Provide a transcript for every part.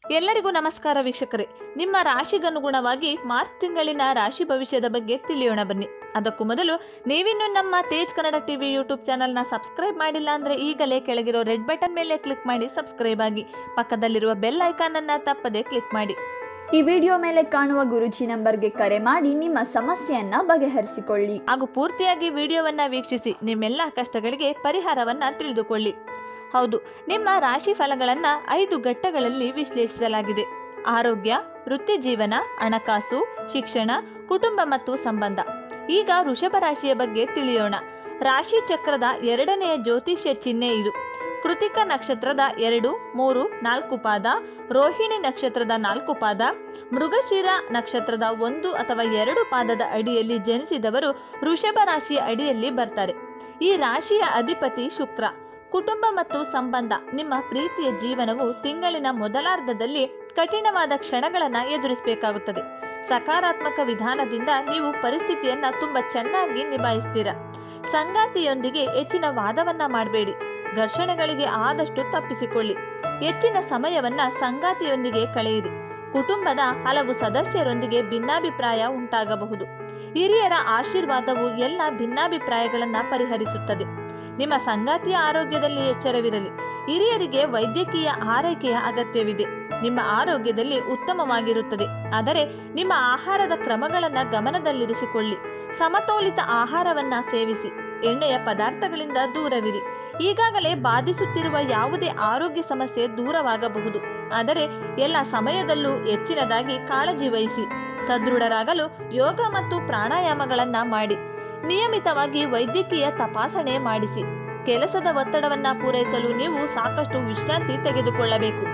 ಎಲ್ಲರಿಗೂ ನಮಸ್ಕಾರ ವೀಕ್ಷಕರೇ ನಿಮ್ಮ ರಾಶಿಗನುಗುಣವಾಗಿ ಮಾರ್ಚ್ ತಿಂಗಳಿನ ರಾಶಿ ಭವಿಷ್ಯದ ಬಗ್ಗೆ ತಿಳಿಯೋಣ ಬನ್ನಿ ಅದಕ್ಕೂ ಮೊದಲು ನೀವಿನ್ನೂ ನಮ್ಮ ತೇಜ್ ಕನ್ನಡ ಟಿವಿ ಯೂಟ್ಯೂಬ್ ಚಾನಲ್ನ ಸಬ್ಸ್ಕ್ರೈಬ್ ಮಾಡಿಲ್ಲ ಅಂದರೆ ಈಗಲೇ ಕೆಳಗಿರೋ ರೆಡ್ ಬಟನ್ ಮೇಲೆ ಕ್ಲಿಕ್ ಮಾಡಿ ಸಬ್ಸ್ಕ್ರೈಬ್ ಆಗಿ ಪಕ್ಕದಲ್ಲಿರುವ ಬೆಲ್ ಐಕಾನ್ ಅನ್ನ ತಪ್ಪದೆ ಕ್ಲಿಕ್ ಮಾಡಿ ಈ ವಿಡಿಯೋ ಮೇಲೆ ಕಾಣುವ ಗುರುಜಿ ನಂಬರ್ಗೆ ಕರೆ ಮಾಡಿ ನಿಮ್ಮ ಸಮಸ್ಯೆಯನ್ನ ಬಗೆಹರಿಸಿಕೊಳ್ಳಿ ಹಾಗೂ ಪೂರ್ತಿಯಾಗಿ ವಿಡಿಯೋವನ್ನ ವೀಕ್ಷಿಸಿ ನಿಮ್ಮೆಲ್ಲ ಕಷ್ಟಗಳಿಗೆ ಪರಿಹಾರವನ್ನ ತಿಳಿದುಕೊಳ್ಳಿ ಹೌದು ನಿಮ್ಮ ರಾಶಿ ಫಲಗಳನ್ನು ಐದು ಘಟ್ಟಗಳಲ್ಲಿ ವಿಶ್ಲೇಷಿಸಲಾಗಿದೆ ಆರೋಗ್ಯ ವೃತ್ತಿ ಜೀವನ ಹಣಕಾಸು ಶಿಕ್ಷಣ ಕುಟುಂಬ ಮತ್ತು ಸಂಬಂಧ ಈಗ ವೃಷಭ ರಾಶಿಯ ಬಗ್ಗೆ ತಿಳಿಯೋಣ ರಾಶಿ ಚಕ್ರದ ಎರಡನೆಯ ಜ್ಯೋತಿಷ್ಯ ಚಿಹ್ನೆ ಇದು ಕೃತಿಕ ನಕ್ಷತ್ರದ ಎರಡು ಮೂರು ನಾಲ್ಕು ಪಾದ ರೋಹಿಣಿ ನಕ್ಷತ್ರದ ನಾಲ್ಕು ಪಾದ ಮೃಗಶಿರ ನಕ್ಷತ್ರದ ಒಂದು ಅಥವಾ ಎರಡು ಪಾದದ ಅಡಿಯಲ್ಲಿ ಜನಿಸಿದವರು ವೃಷಭ ರಾಶಿಯ ಅಡಿಯಲ್ಲಿ ಬರ್ತಾರೆ ಈ ರಾಶಿಯ ಅಧಿಪತಿ ಶುಕ್ರ ಕುಟುಂಬ ಮತ್ತು ಸಂಬಂಧ ನಿಮ್ಮ ಪ್ರೀತಿಯ ಜೀವನವು ತಿಂಗಳಿನ ಮೊದಲಾರ್ಧದಲ್ಲಿ ಕಠಿಣವಾದ ಕ್ಷಣಗಳನ್ನು ಎದುರಿಸಬೇಕಾಗುತ್ತದೆ ಸಕಾರಾತ್ಮಕ ವಿಧಾನದಿಂದ ನೀವು ಪರಿಸ್ಥಿತಿಯನ್ನ ತುಂಬಾ ಚೆನ್ನಾಗಿ ನಿಭಾಯಿಸ್ತೀರ ಸಂಗಾತಿಯೊಂದಿಗೆ ಹೆಚ್ಚಿನ ವಾದವನ್ನ ಮಾಡಬೇಡಿ ಘರ್ಷಣೆಗಳಿಗೆ ಆದಷ್ಟು ತಪ್ಪಿಸಿಕೊಳ್ಳಿ ಹೆಚ್ಚಿನ ಸಮಯವನ್ನ ಸಂಗಾತಿಯೊಂದಿಗೆ ಕಳೆಯಿರಿ ಕುಟುಂಬದ ಹಲವು ಸದಸ್ಯರೊಂದಿಗೆ ಭಿನ್ನಾಭಿಪ್ರಾಯ ಉಂಟಾಗಬಹುದು ಹಿರಿಯರ ಆಶೀರ್ವಾದವು ಎಲ್ಲ ಭಿನ್ನಾಭಿಪ್ರಾಯಗಳನ್ನು ಪರಿಹರಿಸುತ್ತದೆ ನಿಮ್ಮ ಸಂಗಾತಿಯ ಆರೋಗ್ಯದಲ್ಲಿ ಎಚ್ಚರವಿರಲಿ ಹಿರಿಯರಿಗೆ ವೈದ್ಯಕೀಯ ಆರೈಕೆಯ ಅಗತ್ಯವಿದೆ ನಿಮ್ಮ ಆರೋಗ್ಯದಲ್ಲಿ ಉತ್ತಮವಾಗಿರುತ್ತದೆ ಆದರೆ ನಿಮ್ಮ ಆಹಾರದ ಕ್ರಮಗಳನ್ನು ಗಮನದಲ್ಲಿರಿಸಿಕೊಳ್ಳಿ ಸಮತೋಲಿತ ಆಹಾರವನ್ನ ಸೇವಿಸಿ ಎಣ್ಣೆಯ ಪದಾರ್ಥಗಳಿಂದ ದೂರವಿರಿ ಈಗಾಗಲೇ ಬಾಧಿಸುತ್ತಿರುವ ಯಾವುದೇ ಆರೋಗ್ಯ ಸಮಸ್ಯೆ ದೂರವಾಗಬಹುದು ಆದರೆ ಎಲ್ಲ ಸಮಯದಲ್ಲೂ ಹೆಚ್ಚಿನದಾಗಿ ಕಾಳಜಿ ವಹಿಸಿ ಸದೃಢರಾಗಲು ಯೋಗ ಮತ್ತು ಪ್ರಾಣಾಯಾಮಗಳನ್ನ ಮಾಡಿ ನಿಯಮಿತವಾಗಿ ವೈದ್ಯಕೀಯ ತಪಾಸಣೆ ಮಾಡಿಸಿ ಕೆಲಸದ ಒತ್ತಡವನ್ನ ಪೂರೈಸಲು ನೀವು ಸಾಕಷ್ಟು ವಿಶ್ರಾಂತಿ ತೆಗೆದುಕೊಳ್ಳಬೇಕು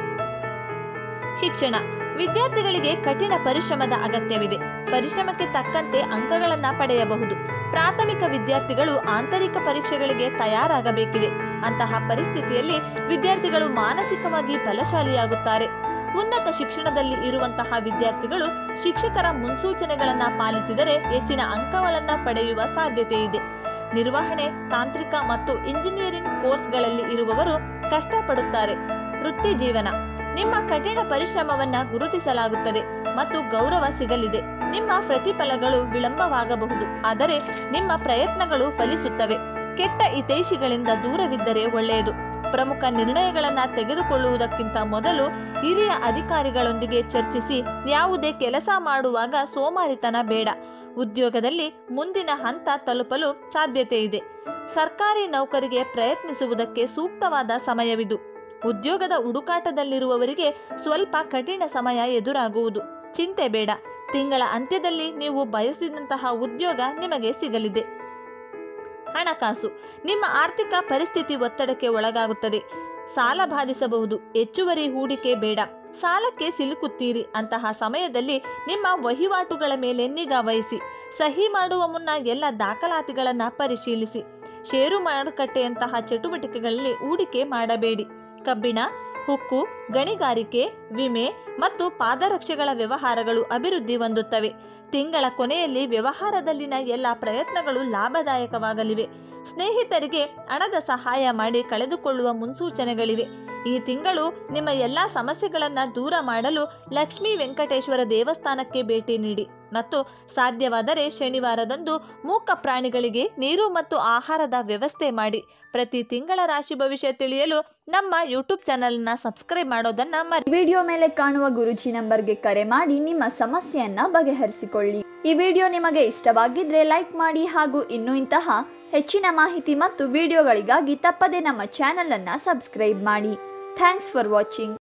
ಶಿಕ್ಷಣ ವಿದ್ಯಾರ್ಥಿಗಳಿಗೆ ಕಠಿಣ ಪರಿಶ್ರಮದ ಅಗತ್ಯವಿದೆ ಪರಿಶ್ರಮಕ್ಕೆ ತಕ್ಕಂತೆ ಅಂಕಗಳನ್ನ ಪಡೆಯಬಹುದು ಪ್ರಾಥಮಿಕ ವಿದ್ಯಾರ್ಥಿಗಳು ಆಂತರಿಕ ಪರೀಕ್ಷೆಗಳಿಗೆ ತಯಾರಾಗಬೇಕಿದೆ ಅಂತಹ ಪರಿಸ್ಥಿತಿಯಲ್ಲಿ ವಿದ್ಯಾರ್ಥಿಗಳು ಮಾನಸಿಕವಾಗಿ ಬಲಶಾಲಿಯಾಗುತ್ತಾರೆ ಉನ್ನತ ಶಿಕ್ಷಣದಲ್ಲಿ ಇರುವಂತಹ ವಿದ್ಯಾರ್ಥಿಗಳು ಶಿಕ್ಷಕರ ಮುನ್ಸೂಚನೆಗಳನ್ನ ಪಾಲಿಸಿದರೆ ಹೆಚ್ಚಿನ ಅಂಕಗಳನ್ನ ಪಡೆಯುವ ಸಾಧ್ಯತೆ ಇದೆ ನಿರ್ವಹಣೆ ತಾಂತ್ರಿಕ ಮತ್ತು ಇಂಜಿನಿಯರಿಂಗ್ ಕೋರ್ಸ್ಗಳಲ್ಲಿ ಇರುವವರು ಕಷ್ಟಪಡುತ್ತಾರೆ ವೃತ್ತಿ ಜೀವನ ನಿಮ್ಮ ಕಠಿಣ ಪರಿಶ್ರಮವನ್ನ ಗುರುತಿಸಲಾಗುತ್ತದೆ ಮತ್ತು ಗೌರವ ಸಿಗಲಿದೆ ನಿಮ್ಮ ಪ್ರತಿಫಲಗಳು ವಿಳಂಬವಾಗಬಹುದು ಆದರೆ ನಿಮ್ಮ ಪ್ರಯತ್ನಗಳು ಫಲಿಸುತ್ತವೆ ಕೆಟ್ಟ ಹಿತೈಷಿಗಳಿಂದ ದೂರವಿದ್ದರೆ ಒಳ್ಳೆಯದು ಪ್ರಮುಖ ನಿರ್ಣಯಗಳನ್ನು ತೆಗೆದುಕೊಳ್ಳುವುದಕ್ಕಿಂತ ಮೊದಲು ಹಿರಿಯ ಅಧಿಕಾರಿಗಳೊಂದಿಗೆ ಚರ್ಚಿಸಿ ಯಾವುದೇ ಕೆಲಸ ಮಾಡುವಾಗ ಸೋಮಾರಿತನ ಬೇಡ ಉದ್ಯೋಗದಲ್ಲಿ ಮುಂದಿನ ಹಂತ ತಲುಪಲು ಸಾಧ್ಯತೆ ಇದೆ ಸರ್ಕಾರಿ ನೌಕರಿಗೆ ಪ್ರಯತ್ನಿಸುವುದಕ್ಕೆ ಸೂಕ್ತವಾದ ಸಮಯವಿದು ಉದ್ಯೋಗದ ಹುಡುಕಾಟದಲ್ಲಿರುವವರಿಗೆ ಸ್ವಲ್ಪ ಕಠಿಣ ಸಮಯ ಎದುರಾಗುವುದು ಚಿಂತೆ ಬೇಡ ತಿಂಗಳ ಅಂತ್ಯದಲ್ಲಿ ನೀವು ಬಯಸಿದಂತಹ ಉದ್ಯೋಗ ನಿಮಗೆ ಸಿಗಲಿದೆ ಹಣಕಾಸು ನಿಮ್ಮ ಆರ್ಥಿಕ ಪರಿಸ್ಥಿತಿ ಒತ್ತಡಕ್ಕೆ ಒಳಗಾಗುತ್ತದೆ ಸಾಲ ಬಾಧಿಸಬಹುದು ಹೆಚ್ಚುವರಿ ಹೂಡಿಕೆ ಬೇಡ ಸಾಲಕ್ಕೆ ಸಿಲುಕುತ್ತೀರಿ ಅಂತಹ ಸಮಯದಲ್ಲಿ ನಿಮ್ಮ ವಹಿವಾಟುಗಳ ಮೇಲೆ ನಿಗಾ ವಹಿಸಿ ಸಹಿ ಮಾಡುವ ಮುನ್ನ ಎಲ್ಲ ದಾಖಲಾತಿಗಳನ್ನು ಪರಿಶೀಲಿಸಿ ಷೇರು ಮಾರುಕಟ್ಟೆಯಂತಹ ಚಟುವಟಿಕೆಗಳಲ್ಲಿ ಹೂಡಿಕೆ ಮಾಡಬೇಡಿ ಕಬ್ಬಿಣ ಹುಕ್ಕು ಗಣಿಗಾರಿಕೆ ವಿಮೆ ಮತ್ತು ಪಾದರಕ್ಷೆಗಳ ವ್ಯವಹಾರಗಳು ಅಭಿವೃದ್ಧಿ ಹೊಂದುತ್ತವೆ ತಿಂಗಳ ಕೊನೆಯಲ್ಲಿ ವ್ಯವಹಾರದಲ್ಲಿನ ಎಲ್ಲ ಪ್ರಯತ್ನಗಳು ಲಾಭದಾಯಕವಾಗಲಿವೆ ಸ್ನೇಹಿತರಿಗೆ ಹಣದ ಸಹಾಯ ಮಾಡಿ ಕಳೆದುಕೊಳ್ಳುವ ಮುನ್ಸೂಚನೆಗಳಿವೆ ಈ ತಿಂಗಳು ನಿಮ್ಮ ಎಲ್ಲ ಸಮಸ್ಯೆಗಳನ್ನು ದೂರ ಮಾಡಲು ಲಕ್ಷ್ಮೀ ವೆಂಕಟೇಶ್ವರ ದೇವಸ್ಥಾನಕ್ಕೆ ಭೇಟಿ ನೀಡಿ ಮತ್ತು ಸಾಧ್ಯವಾದರೆ ಶನಿವಾರದಂದು ಮೂಕ ಪ್ರಾಣಿಗಳಿಗೆ ನೀರು ಮತ್ತು ಆಹಾರದ ವ್ಯವಸ್ಥೆ ಮಾಡಿ ಪ್ರತಿ ತಿಂಗಳ ರಾಶಿ ಭವಿಷ್ಯ ತಿಳಿಯಲು ನಮ್ಮ ಯೂಟ್ಯೂಬ್ ಚಾನಲ್ನ ಸಬ್ಸ್ಕ್ರೈಬ್ ಮಾಡೋದನ್ನ ಮರಿ ಈ ವಿಡಿಯೋ ಮೇಲೆ ಕಾಣುವ ಗುರುಜಿ ನಂಬರ್ಗೆ ಕರೆ ಮಾಡಿ ನಿಮ್ಮ ಸಮಸ್ಯೆಯನ್ನ ಬಗೆಹರಿಸಿಕೊಳ್ಳಿ ಈ ವಿಡಿಯೋ ನಿಮಗೆ ಇಷ್ಟವಾಗಿದ್ರೆ ಲೈಕ್ ಮಾಡಿ ಹಾಗೂ ಇನ್ನೂ ಇಂತಹ ಹೆಚ್ಚಿನ ಮಾಹಿತಿ ಮತ್ತು ವಿಡಿಯೋಗಳಿಗಾಗಿ ತಪ್ಪದೆ ನಮ್ಮ ಚಾನೆಲ್ ಅನ್ನ ಸಬ್ಸ್ಕ್ರೈಬ್ ಮಾಡಿ ಥ್ಯಾಂಕ್ಸ್ ಫಾರ್ ವಾಚಿಂಗ್